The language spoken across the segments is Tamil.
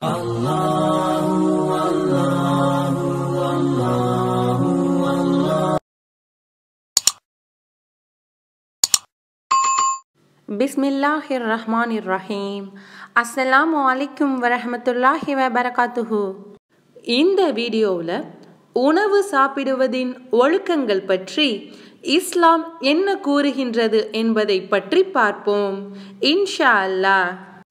பிஸ்மில்லாஹிர் ரஹ்மானிர் ரஹீம் அஸ்ஸலாமு அலைக்கும் வரஹமத்துல்லாஹி வபரகாத்துஹு இந்த வீடியோவில் உணவு சாப்பிடுவதின் ஒழுக்கங்கள் பற்றி இஸ்லாம் என்ன கூறுகின்றது என்பதை பற்றி பார்ப்போம் இன்ஷா அல்லாஹ்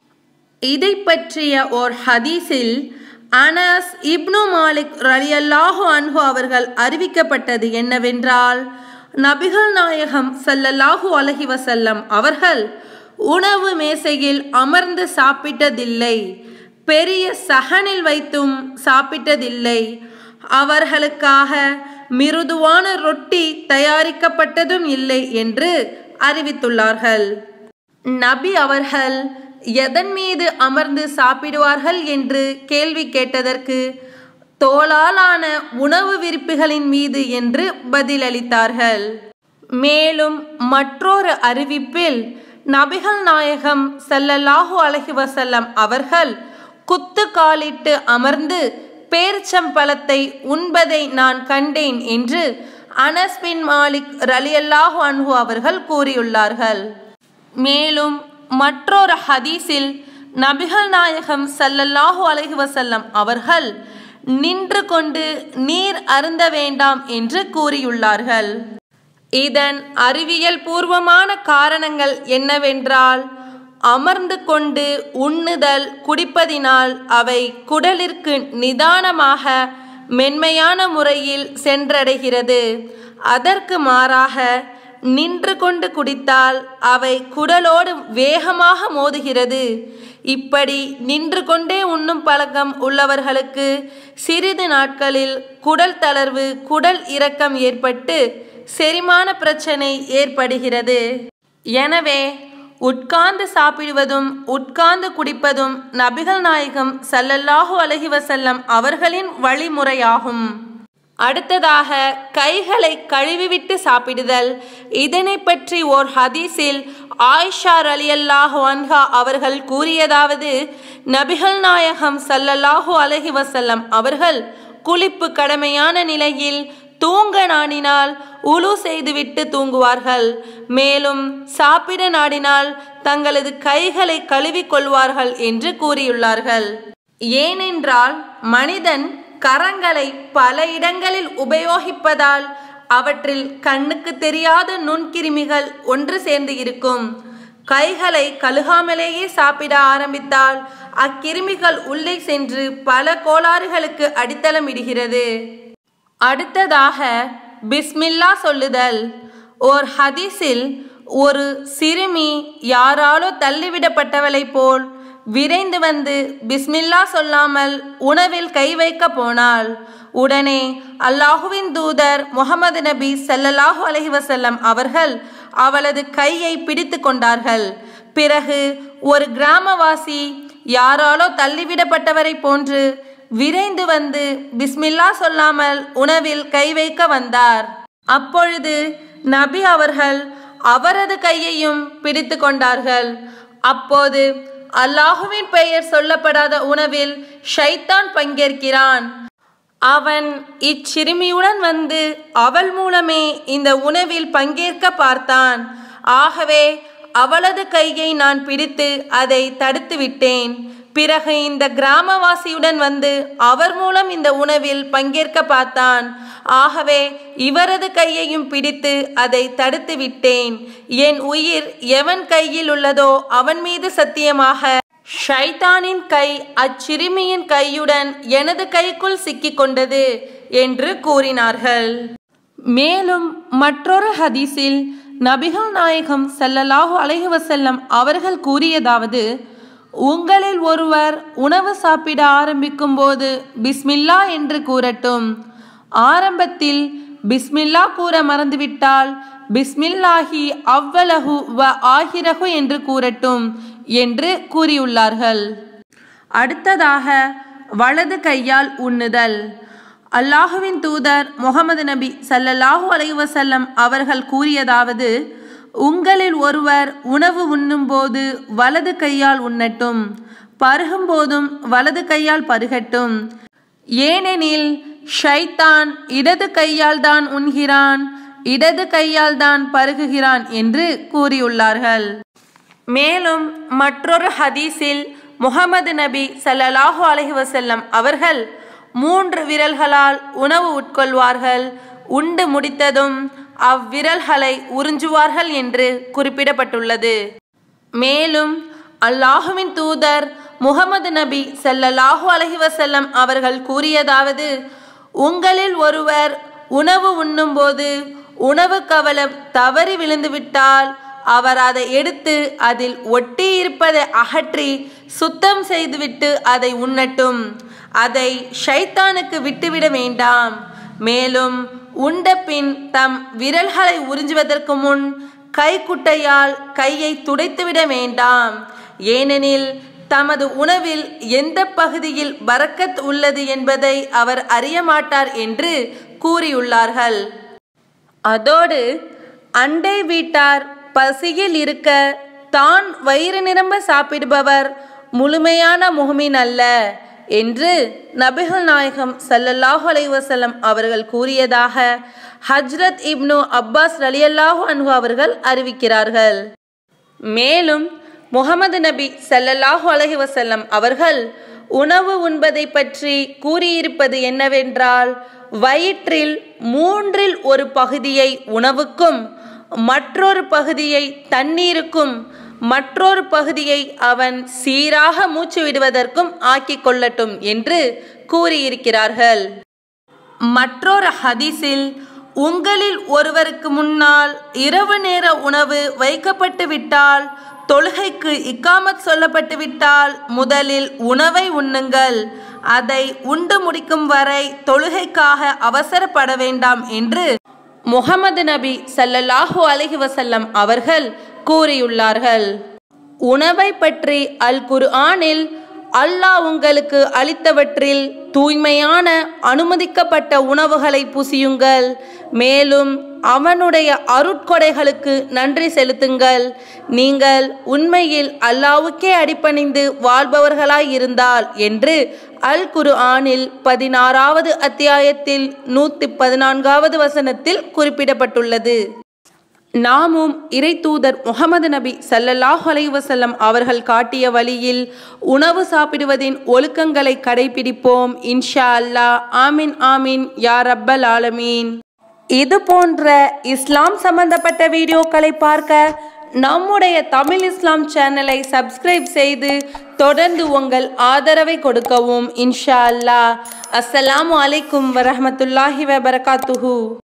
இதை பற்றிய ஓர் ஹதீஸில் அனஸ் இப்னு மாலிக் ரலியல்லாஹு அன்ஹு அவர்கள் அறிவிக்கப்பட்டது என்னவென்றால் நபிகள் நாயகம் ஸல்லல்லாஹு அலைஹி வஸல்லம் அவர்கள் உணவு மேசையில் அமர்ந்து சாப்பிட்டதில்லை பெரிய சகனில் வைத்தும் சாப்பிட்டதில்லை அவர்களுக்காக மிருதுவான ரொட்டி தயாரிக்கப்பட்டதும் இல்லை என்று அறிவித்துள்ளார்கள் நபி அவர்கள் எதன் மீது அமர்ந்து சாப்பிடுவார்கள் என்று கேள்வி கேட்டதற்கு தோளாலான உணவு விரிப்புகளின் மீது என்று பதிலளித்தார்கள் மேலும் மற்றொரு அறிவிப்பில் நபிகள் நாயகம் ஸல்லல்லாஹு அலைஹி வஸல்லம் அவர்கள் குத்து காலிட்டு அமர்ந்து பேர்ச்சம்பழத்தை உண்பதை நான் கண்டேன் என்று அனஸ் பின் மாலிக் ரலியல்லாஹு அன்ஹு அவர்கள் கூறியுள்ளார்கள் மேலும் மற்றொரு ஹதீஸில் நபிகள் நாயகம் ஸல்லல்லாஹு அலைஹி வஸல்லம் அவர்கள் நின்று கொண்டு நீர் அருந்த வேண்டாம் என்று கூறியுள்ளார்கள் இதன் அறிவியல் பூர்வமான காரணங்கள் என்னவென்றால் அமர்ந்து கொண்டு உண்ணுதல் குடிப்பதினால் அவை குடலிற்கு நிதானமாக மென்மையான முறையில் சென்றடைகிறது அதற்கு மாறாக நின்று கொண்டு குடித்தால் அவை குடலோடு வேகமாக மோதுகிறது இப்படி நின்று கொண்டே உண்ணும் பழக்கம் உள்ளவர்களுக்கு சிறிது நாட்களில் குடல் தளர்வு குடல் இறக்கம் ஏற்பட்டு செரிமான பிரச்சனை ஏற்படுகிறது எனவே உட்கார்ந்து சாப்பிடுவதும் உட்கார்ந்து குடிப்பதும் நபிகள் நாயகம் சல்லல்லாஹு அலஹி வசல்லம் அவர்களின் வழிமுறையாகும் அடுத்ததாக கைகளை கழுவிவிட்டு சாப்பிடுதல் இதனை பற்றி ஓர் ஹதீஸில் ஆயிஷா அலியல்லாஹு அன்ஹா அவர்கள் கூறியதாவது நபிகள் நாயகம் சல்லல்லாஹு அலஹி வசல்லம் அவர்கள் குளிப்பு கடமையான நிலையில் தூங்க நாடினால் உழு செய்துவிட்டு தூங்குவார்கள் மேலும் சாப்பிட நாடினால் தங்களது கைகளை கழுவிக் கொள்வார்கள் என்று கூறியுள்ளார்கள் ஏனென்றால் மனிதன் கரங்களை பல இடங்களில் உபயோகிப்பதால் அவற்றில் கண்ணுக்கு தெரியாத நுண்கிருமிகள் ஒன்று சேர்ந்து இருக்கும் கைகளை கழுகாமலேயே சாப்பிட ஆரம்பித்தால் அக்கிருமிகள் உள்ளே சென்று பல கோளாறுகளுக்கு அடித்தளம் இடுகிறது அடுத்ததாக பிஸ்மில்லா சொல்லுதல் ஓர் ஹதீஸில் ஒரு சிறுமி யாராலோ தள்ளிவிடப்பட்டவளை போல் விரைந்து வந்து பிஸ்மில்லா சொல்லாமல் உணவில் கை வைக்க போனாள் உடனே அல்லாஹுவின் தூதர் முகமது நபி சல்லல்லாஹு அலஹி வசல்லம் அவர்கள் அவளது கையை பிடித்து கொண்டார்கள் பிறகு ஒரு கிராமவாசி யாராலோ தள்ளிவிடப்பட்டவரை போன்று விரைந்து வந்து பிஸ்மில்லா சொல்லாமல் உணவில் கை வைக்க வந்தார் அப்பொழுது நபி அவர்கள் அவரது கையையும் பிடித்து கொண்டார்கள் அப்போது அல்லாஹுவின் பெயர் சொல்லப்படாத உணவில் ஷைத்தான் பங்கேற்கிறான் அவன் இச்சிறுமியுடன் வந்து அவள் மூலமே இந்த உணவில் பங்கேற்க பார்த்தான் ஆகவே அவளது கையை நான் பிடித்து அதை தடுத்து விட்டேன் பிறகு இந்த கிராமவாசியுடன் வந்து அவர் மூலம் இந்த உணவில் பங்கேற்க பார்த்தான் ஆகவே இவரது கையையும் பிடித்து அதை தடுத்து விட்டேன் என் உயிர் எவன் கையில் உள்ளதோ அவன் மீது சத்தியமாக ஷைத்தானின் கை அச்சிறுமியின் கையுடன் எனது கைக்குள் சிக்கிக்கொண்டது என்று கூறினார்கள் மேலும் மற்றொரு ஹதீஸில் நபிகள் நாயகம் சல்லல்லாஹு அலைஹி வசல்லம் அவர்கள் கூறியதாவது உங்களில் ஒருவர் உணவு சாப்பிட ஆரம்பிக்கும் போது பிஸ்மில்லா என்று கூறட்டும் ஆரம்பத்தில் பிஸ்மில்லா கூற மறந்துவிட்டால் பிஸ்மில்லாஹி அவ்வலஹு வ ஆஹிரஹு என்று கூறட்டும் என்று கூறியுள்ளார்கள் அடுத்ததாக வலது கையால் உண்ணுதல் அல்லாஹுவின் தூதர் முகமது நபி சல்லல்லாஹு அலைஹி வசல்லம் அவர்கள் கூறியதாவது உங்களில் ஒருவர் உணவு உண்ணும்போது வலது கையால் உண்ணட்டும் பருகும்போதும் வலது கையால் பருகட்டும் ஏனெனில் ஷைத்தான் இடது கையால் தான் உண்கிறான் இடது கையால் தான் பருகுகிறான் என்று கூறியுள்ளார்கள் மேலும் மற்றொரு ஹதீஸில் முகமது நபி ஸல்லல்லாஹு அலைஹி வஸல்லம் அவர்கள் மூன்று விரல்களால் உணவு உட்கொள்வார்கள் உண்டு முடித்ததும் அவ்விரல்களை உறிஞ்சுவார்கள் என்று குறிப்பிடப்பட்டுள்ளது மேலும் அல்லாஹுவின் தூதர் முகமது நபி ஸல்லல்லாஹு அலைஹி வஸல்லம் அவர்கள் கூறியதாவது உங்களில் ஒருவர் உணவு உண்ணும்போது உணவு கவலம் தவறி விழுந்துவிட்டால் அவர் அதை எடுத்து அதில் ஒட்டி இருப்பதை அகற்றி சுத்தம் செய்துவிட்டு அதை உண்ணட்டும் அதை ஷைத்தானுக்கு விட்டுவிட வேண்டாம் மேலும் உண்ட பின் தம் விரல்களை உறிஞ்சுவதற்கு முன் கைக்குட்டையால் கையை துடைத்துவிட வேண்டாம் ஏனெனில் தமது உணவில் எந்த பகுதியில் பரக்கத் உள்ளது என்பதை அவர் அறிய மாட்டார் என்று கூறியுள்ளார்கள் அதோடு அண்டை வீட்டார் பசியில் இருக்க தான் வயிறு நிரம்ப சாப்பிடுபவர் முழுமையான முகமின் அல்ல என்று நபிகள் நாயகம் ஸல்லல்லாஹு அலைஹி வஸல்லம் அவர்கள் கூறியதாக ஹஜ்ரத் இப்னு அப்பாஸ் ரலியல்லாஹு அன்ஹு அவர்கள் அறிவிக்கிறார்கள் மேலும் முகமது நபி ஸல்லல்லாஹு அலைஹி வஸல்லம் அவர்கள் உணவு உண்பதை பற்றி கூறியிருப்பது என்னவென்றால் வயிற்றில் மூன்றில் ஒரு பகுதியை உணவுக்கும் மற்றொரு பகுதியை தண்ணீருக்கும் மற்றொரு பகுதியை அவன் சீராக மூச்சு விடுவதற்கும் ஆக்கிக் கொள்ளட்டும் என்று கூறியிருக்கிறார்கள் மற்றொரு ஹதீஸில் உங்களில் ஒருவருக்கு முன்னால் இரவு நேர உணவு வைக்கப்பட்டு விட்டால் தொழுகைக்கு இக்காமத் சொல்லப்பட்டு விட்டால் முதலில் உணவை உண்ணுங்கள் அதை உண்டு முடிக்கும் வரை தொழுகைக்காக அவசரப்பட வேண்டாம் என்று முகமது நபி ஸல்லல்லாஹு அலைஹி வஸல்லம் அவர்கள் கூறியுள்ளார்கள் உணவை பற்றி அல் குர்ஆனில் அல்லாஹ் உங்களுக்கு அளித்தவற்றில் தூய்மையான அனுமதிக்கப்பட்ட உணவுகளை புசியுங்கள் மேலும் அவனுடைய அருட்கொடைகளுக்கு நன்றி செலுத்துங்கள் நீங்கள் உண்மையில் அல்லாவுக்கே அடிபணிந்து வாழ்பவர்களாய் இருந்தால் என்று அல் குரு ஆனில் பதினாறாவது அத்தியாயத்தில் நூற்றி பதினான்காவது வசனத்தில் குறிப்பிடப்பட்டுள்ளது நாமும் இறை தூதர் முகமது நபி ஸல்லல்லாஹு அலைஹி வஸல்லம் அவர்கள் காட்டிய வழியில் உணவு சாப்பிடுவதின் ஒழுக்கங்களை கடைபிடிப்போம் இன்ஷா அல்லாஹ் ஆமீன் ஆமீன் யா ரப்பல் ஆலமீன் இது போன்ற இஸ்லாம் சம்பந்தப்பட்ட வீடியோக்களை பார்க்க நம்முடைய தமிழ் இஸ்லாம் சேனலை சப்ஸ்கிரைப் செய்து தொடர்ந்து உங்கள் ஆதரவை கொடுக்கவும் இன்ஷா அல்லாஹ் அஸ்ஸலாமு அலைக்கும் வரஹ்மத்துல்லாஹி வபரகாத்துஹு